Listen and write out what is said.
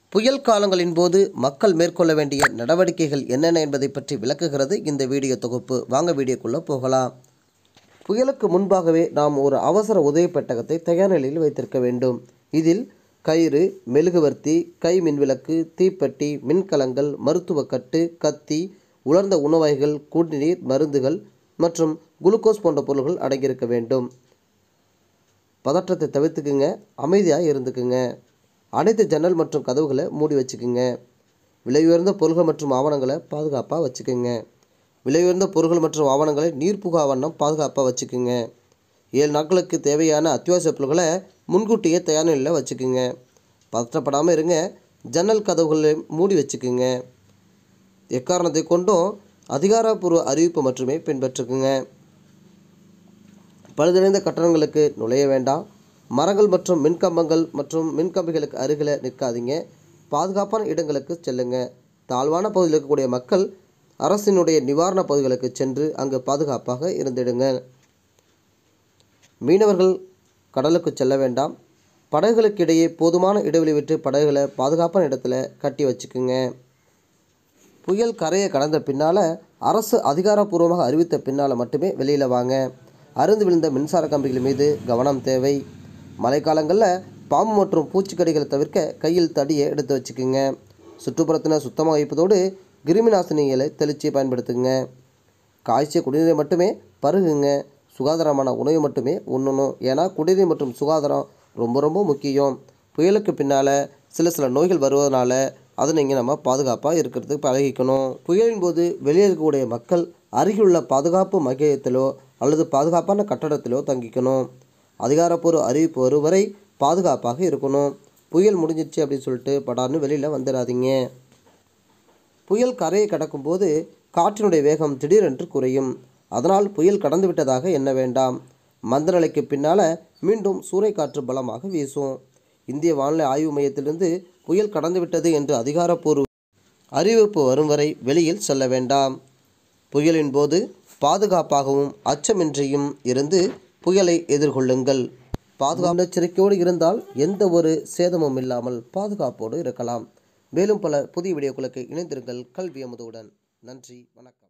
புயல் காலங்களின் போது மக்கள் மேற்கொள்ள வேண்டிய நடவடிக்கைகள் என்னென்ன என்பதை பற்றி விளக்குகிறது இந்த வீடியோ தொகுப்பு வாங்க வீடியோக்குள்ளே போகலாம் புயலுக்கு முன்பாகவே நாம் ஒரு அவசர உதவி பெட்டகத்தை தயார் நிலையில் வைத்திருக்க வேண்டும் இதில் கயிறு மெழுகுவர்த்தி கை மின்விளக்கு தீப்பெட்டி மின்கலங்கள் மருத்துவக்கட்டு கத்தி உலர்ந்த உணவகைகள் குடிநீர் மருந்துகள் மற்றும் குளுக்கோஸ் போன்ற பொருள்கள் அடங்கியிருக்க வேண்டும் பதற்றத்தை தவிர்த்துக்குங்க அமைதியாக இருந்துக்குங்க அனைத்து ஜன்னல் மற்றும் கதவுகளை மூடி வச்சுக்குங்க விலை உயர்ந்த பொருள்கள் மற்றும் ஆவணங்களை பாதுகாப்பாக வச்சுக்குங்க விலை உயர்ந்த பொருட்கள் மற்றும் ஆவணங்களை நீர்ப்புகா வண்ணம் பாதுகாப்பாக வச்சுக்குங்க ஏழு நாட்களுக்கு தேவையான அத்தியாவசிய பொருட்களை முன்கூட்டியே தயார் நிலையில் வச்சுக்குங்க பதற்றப்படாமல் இருங்க ஜன்னல் கதவுகளை மூடி வச்சுக்குங்க எக்காரணத்தை கொண்டும் அதிகாரப்பூர்வ அறிவிப்பு மட்டுமே பின்பற்றுக்குங்க பழுதடைந்த கட்டடங்களுக்கு நுழைய வேண்டாம் மரங்கள் மற்றும் மின்கம்பங்கள் மற்றும் மின்கம்பிகளுக்கு அருகில் நிற்காதீங்க பாதுகாப்பான இடங்களுக்கு செல்லுங்க தாழ்வான பகுதியில் இருக்கக்கூடிய மக்கள் அரசினுடைய நிவாரண பகுதிகளுக்கு சென்று அங்கு பாதுகாப்பாக இருந்திடுங்க மீனவர்கள் கடலுக்கு செல்ல வேண்டாம் படகுகளுக்கு இடையே போதுமான இடைவெளி விட்டு படகுகளை பாதுகாப்பான இடத்துல கட்டி வச்சுக்குங்க புயல் கரையை கடந்த பின்னால் அரசு அதிகாரப்பூர்வமாக அறிவித்த பின்னால் மட்டுமே வெளியில் வாங்க அருந்து விழுந்த மின்சார கம்பிகள் மீது கவனம் தேவை மழைக்காலங்களில் பாம்பு மற்றும் பூச்சிக்கடிகளை தவிர்க்க கையில் தடியை எடுத்து வச்சுக்குங்க சுற்றுப்புறத்தினை சுத்தமாக வைப்பதோடு கிருமி நாசினிகளை தெளித்து பயன்படுத்துங்க காய்ச்சிய குடிநீரை மட்டுமே பருகுங்க சுகாதாரமான உணவை மட்டுமே உண்ணணும் ஏன்னா குடிநீர் மற்றும் சுகாதாரம் ரொம்ப ரொம்ப முக்கியம் புயலுக்கு பின்னால் சில சில நோய்கள் வருவதனால அதை நீங்கள் நம்ம பாதுகாப்பாக இருக்கிறதுக்கு பழகிக்கணும் புயலின் போது வெளியே இருக்கக்கூடிய மக்கள் அருகிலுள்ள பாதுகாப்பு மையத்திலோ அல்லது பாதுகாப்பான கட்டடத்திலோ தங்கிக்கணும் அதிகாரப்பூர்வ அறிவிப்பு வரும் வரை பாதுகாப்பாக இருக்கணும் புயல் முடிஞ்சிருச்சு அப்படின்னு சொல்லிட்டு படார்னு வெளியில் வந்துடாதீங்க புயல் கரையை கடக்கும்போது காற்றினுடைய வேகம் திடீரென்று குறையும் அதனால் புயல் கடந்து விட்டதாக எண்ண வேண்டாம் மந்தநிலைக்கு பின்னால் மீண்டும் சூறைக்காற்று பலமாக வீசும் இந்திய வானிலை ஆய்வு மையத்திலிருந்து புயல் கடந்து விட்டது என்று அதிகாரப்பூர்வ அறிவிப்பு வரும் வரை வெளியில் செல்ல வேண்டாம் புயலின் போது பாதுகாப்பாகவும் அச்சமின்றியும் இருந்து புயலை எதிர்கொள்ளுங்கள் பாதுகாப்பு எச்சரிக்கையோடு இருந்தால் எந்த ஒரு சேதமும் இல்லாமல் பாதுகாப்போடு இருக்கலாம் மேலும் பல புதிய வீடியோக்களுக்கு இணைந்திருங்கள் கல்வி அமுதுவுடன் நன்றி வணக்கம்